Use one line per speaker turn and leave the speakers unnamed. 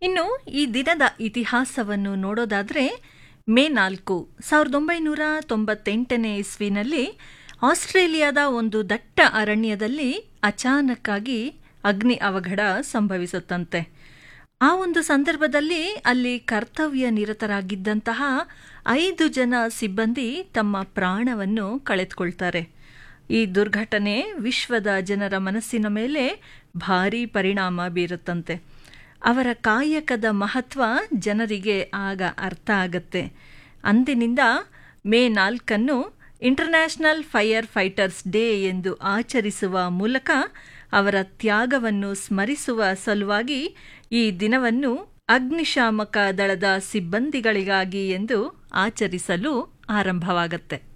ಇನ್ನು ಈ ದಿನದ ಇತಿಹಾಸವನ್ನು ನೋಡೋದಾದರೆ ಮೇ ನಾಲ್ಕು ಸಾವಿರದ ಒಂಬೈನೂರ ತೊಂಬತ್ತೆಂಟನೇ ಇಸ್ವಿನಲ್ಲಿ ಆಸ್ಟ್ರೇಲಿಯಾದ ಒಂದು ದಟ್ಟ ಅರಣ್ಯದಲ್ಲಿ ಅಚಾನಕ್ಕಾಗಿ ಅಗ್ನಿ ಅವಘಡ ಸಂಭವಿಸುತ್ತಂತೆ ಆ ಒಂದು ಸಂದರ್ಭದಲ್ಲಿ ಅಲ್ಲಿ ಕರ್ತವ್ಯ ನಿರತರಾಗಿದ್ದಂತಹ ಐದು ಜನ ಸಿಬ್ಬಂದಿ ತಮ್ಮ ಪ್ರಾಣವನ್ನು ಕಳೆದುಕೊಳ್ತಾರೆ ಈ ದುರ್ಘಟನೆ ವಿಶ್ವದ ಜನರ ಮನಸ್ಸಿನ ಮೇಲೆ ಭಾರೀ ಪರಿಣಾಮ ಬೀರುತ್ತಂತೆ ಅವರ ಕಾಯಕದ ಮಹತ್ವ ಜನರಿಗೆ ಆಗ ಅರ್ಥ ಆಗತ್ತೆ ಅಂದಿನಿಂದ ಮೇ ನಾಲ್ಕನ್ನು ಇಂಟರ್ನ್ಯಾಷನಲ್ ಫೈರ್ ಫೈಟರ್ಸ್ ಡೇ ಎಂದು ಆಚರಿಸುವ ಮೂಲಕ ಅವರ ತ್ಯಾಗವನ್ನು ಸ್ಮರಿಸುವ ಸಲುವಾಗಿ ಈ ದಿನವನ್ನು ಅಗ್ನಿಶಾಮಕ ದಳದ ಸಿಬ್ಬಂದಿಗಳಿಗಾಗಿ ಎಂದು ಆಚರಿಸಲು ಆರಂಭವಾಗತ್ತೆ